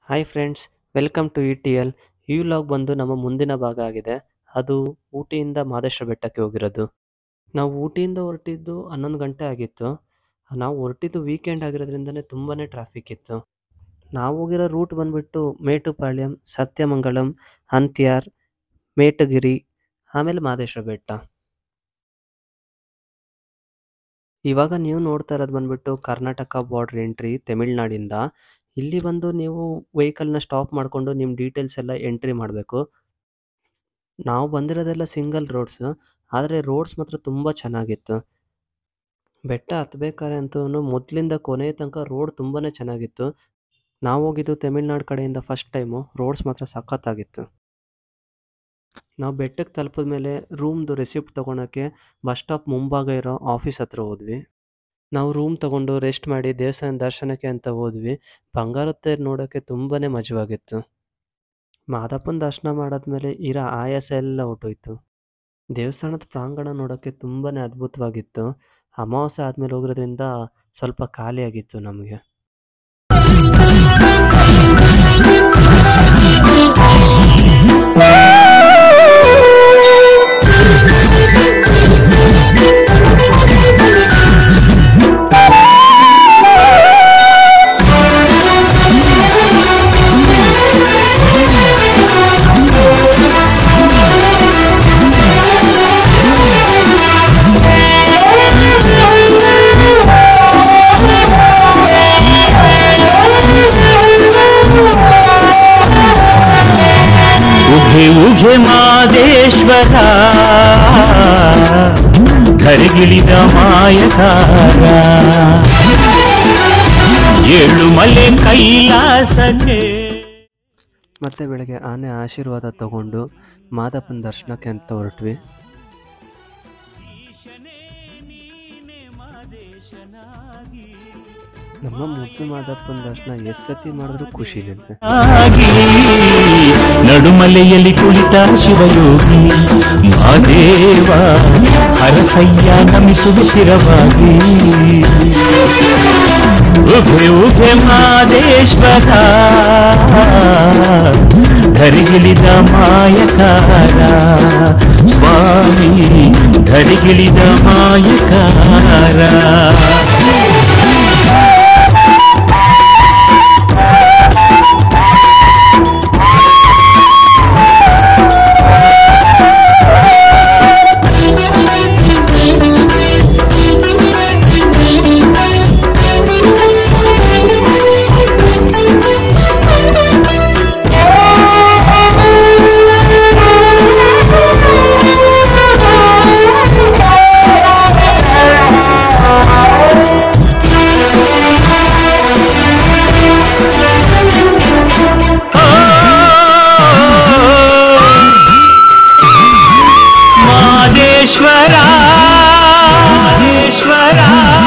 Hi friends welcome to E T L ಈ vlog ಬಂದು ನಮ್ಮ ಮುಂದಿನ ಭಾಗ ಆಗಿದೆ ಅದು ಊಟಿಯಿಂದ ಮಾದೇಶ್ವರ ಬೆಟ್ಟಕ್ಕೆ ಹೋಗಿರೋದು ನಾವು ಊಟಿಯಿಂದ ಹೊರಟಿದ್ದು ಹನ್ನೊಂದು ಗಂಟೆ ಆಗಿತ್ತು ನಾವು ಹೊರಟಿದ್ದು ವೀಕೆಂಡ್ ಆಗಿರೋದ್ರಿಂದನೇ ತುಂಬಾ ಟ್ರಾಫಿಕ್ ಇತ್ತು ನಾವು ಹೋಗಿರೋ ರೂಟ್ ಬಂದ್ಬಿಟ್ಟು ಮೇಟುಪಾಳ್ಯಂ ಸತ್ಯಮಂಗಳಂ ಅಂತ್ಯಾರ್ ಮೇಟಗಿರಿ ಆಮೇಲೆ ಮಾದೇಶ್ವರ ಬೆಟ್ಟ ಇವಾಗ ನೀವು ನೋಡ್ತಾ ಇರೋದು ಬಂದ್ಬಿಟ್ಟು ಕರ್ನಾಟಕ ಬಾರ್ಡರ್ ಎಂಟ್ರಿ ತಮಿಳ್ನಾಡಿಂದ ಇಲ್ಲಿ ಬಂದು ನೀವು ವೆಹಿಕಲ್ನ ಸ್ಟಾಪ್ ಮಾಡಿಕೊಂಡು ನಿಮ್ಮ ಡೀಟೇಲ್ಸ್ ಎಲ್ಲ ಎಂಟ್ರಿ ಮಾಡಬೇಕು ನಾವು ಬಂದಿರೋದೆಲ್ಲ ಸಿಂಗಲ್ ರೋಡ್ಸ್ ಆದರೆ ರೋಡ್ಸ್ ಮಾತ್ರ ತುಂಬ ಚೆನ್ನಾಗಿತ್ತು ಬೆಟ್ಟ ಹತ್ಬೇಕಾದ್ರೆ ಅಂತೂ ಮೊದಲಿಂದ ಕೊನೆಯ ತನಕ ರೋಡ್ ತುಂಬಾ ಚೆನ್ನಾಗಿತ್ತು ನಾವು ಹೋಗಿದ್ದು ತಮಿಳ್ನಾಡು ಕಡೆಯಿಂದ ಫಸ್ಟ್ ಟೈಮು ರೋಡ್ಸ್ ಮಾತ್ರ ಸಖತ್ತಾಗಿತ್ತು ನಾವು ಬೆಟ್ಟಕ್ಕೆ ತಲುಪಿದ ಮೇಲೆ ರೂಮ್ದು ರೆಸಿಪ್ಟ್ ತೊಗೊಳಕ್ಕೆ ಬಸ್ ಸ್ಟಾಪ್ ಮುಂಭಾಗ ಇರೋ ಆಫೀಸ್ ಹತ್ರ ಹೋದ್ವಿ ನಾವು ರೂಮ್ ತಗೊಂಡು ರೆಸ್ಟ್ ಮಾಡಿ ದೇವಸ್ಥಾನ ದರ್ಶನಕ್ಕೆ ಅಂತ ಹೋದ್ವಿ ಬಂಗಾರದ ತೇರು ನೋಡೋಕ್ಕೆ ತುಂಬಾ ಮಜವಾಗಿತ್ತು ಮಾದಪ್ಪನ ದರ್ಶನ ಮಾಡಾದ್ಮೇಲೆ ಇರೋ ಆಯಾಸ ಎಲ್ಲ ಹೊರ್ಟೋಯ್ತು ದೇವಸ್ಥಾನದ ಪ್ರಾಂಗಣ ನೋಡೋಕ್ಕೆ ತುಂಬಾ ಅದ್ಭುತವಾಗಿತ್ತು ಅಮಾವಾಸ್ಯೆ ಆದಮೇಲೆ ಹೋಗಿರೋದ್ರಿಂದ ಸ್ವಲ್ಪ ಖಾಲಿಯಾಗಿತ್ತು ನಮಗೆ ಉಘೆ ಉಘೆ ಮಾದೇಶ್ವರ ಕರೆಗಿಳಿದ ಮಾಯಕಾರ ಏಳು ಮಲೆ ಕೈಲಾಸಕ್ಕೆ ಮತ್ತೆ ಬೆಳಗ್ಗೆ ಆನೆ ಆಶೀರ್ವಾದ ತಗೊಂಡು ಮಾದಪ್ಪನ ದರ್ಶನಕ್ಕೆ ಅಂತ ಹೊರಟ್ವಿ ನಮ್ಮ ಮುದ್ದು ಮಾದಪ್ಪನ ದರ್ಶನ ಎಷ್ಟು ಸತಿ ಮಾಡಿದ್ರು ಖುಷಿನೇ ಆಗಿ ನಡುಮಲೆಯಲ್ಲಿ ಕುಳಿತ ಶಿವಯೋಗಿ ಮಾದೇವ ಹರಸಯ್ಯ ನಮಿಸುವ ಶಿರವಾಗಿ ಉಘೆ ಉಘೆ ಮಾದೇಶ್ವರ ಧರಿಗಿಳಿದ ಮಾಯಕಾರ ಸ್ವಾಮಿ ಧರಿಗಿಳಿದ ಮಾಯಕಾರ ಮಾದೇಶ್ವರ ಮಾದೇಶ್ವರ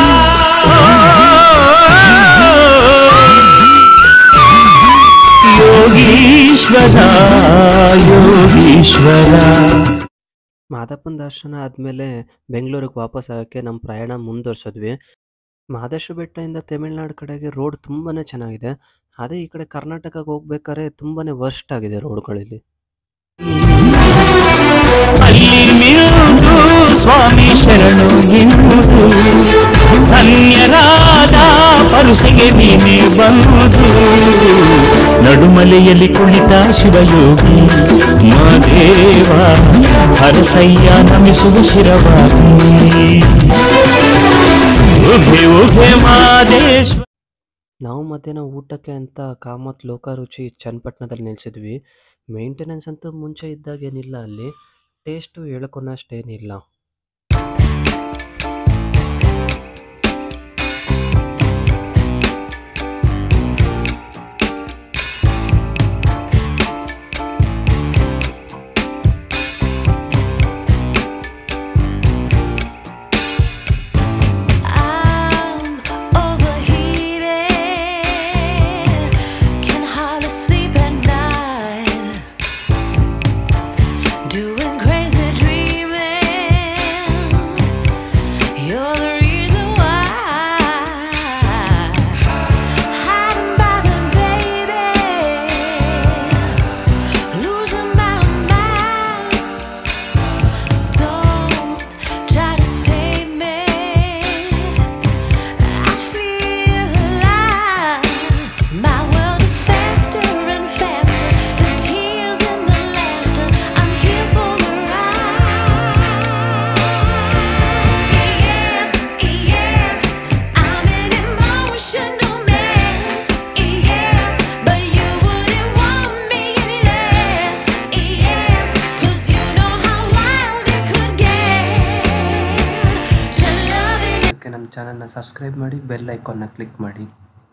ಯೋಗೀಶ್ವರ ಯೋಗೀಶ್ವರ ಮಾದಪ್ಪನ ದರ್ಶನ ಆದಮೇಲೆ ಬೆಂಗಳೂರಿಗೆ ವಾಪಸ್ ಆಗೋಕ್ಕೆ ನಮ್ಮ ಪ್ರಯಾಣ ಮುಂದುವರ್ಸಿದ್ವಿ ಮಹದೇಶ್ವರ ಬೆಟ್ಟದಿಂದ ತಮಿಳ್ನಾಡು ಕಡೆಗೆ ರೋಡ್ ತುಂಬಾ ಚೆನ್ನಾಗಿದೆ ಅದೇ ಈ ಕಡೆ ಕರ್ನಾಟಕಕ್ಕೆ ಹೋಗ್ಬೇಕಾದ್ರೆ ತುಂಬಾ ವರ್ಸ್ಟ್ ಆಗಿದೆ ರೋಡ್ಗಳಲ್ಲಿ ಅಲ್ಲಿ ನಿಲ್ಲುವುದು ಸ್ವಾಮಿ ಶರಣು ಎನ್ನುವುದು ಧನ್ಯರಾದ ಪರುಸೆಗೆ ನೀನೆ ಬಂದು ನಡುಮಲೆಯಲ್ಲಿ ಕುಳಿತ ಶಿವಯೋಗಿ ಮಾದೇವ ಹರಸಯ್ಯ ನಮಿಸುವ ಶಿರವಾಗಿ ಉಘೆ ಉಘೆ ಮಾದೇಶ್ವ ನಾವು ಮಧ್ಯಾಹ್ನ ಊಟಕ್ಕೆ ಅಂತ ಕಾಮತ್ ಲೋಕಾರುಚಿ ಚನ್ನಪಟ್ಟಣದಲ್ಲಿ ನಿಲ್ಸಿದ್ವಿ ಮೇಂಟೆನೆನ್ಸ್ ಅಂತೂ ಮುಂಚೆ ಇದ್ದಾಗೇನಿಲ್ಲ ಅಲ್ಲಿ ಟೇಸ್ಟು ಹೇಳ್ಕೊಳಷ್ಟೇನಿಲ್ಲ I'm overheated, can hardly sleep at night, doing crazy dreaming. ಚಾನಲ್ನ ಸಬ್ಸ್ಕ್ರೈಬ್ ಮಾಡಿ ಬೆಲ್ ಐಕಾನ್ನ ಕ್ಲಿಕ್ ಮಾಡಿ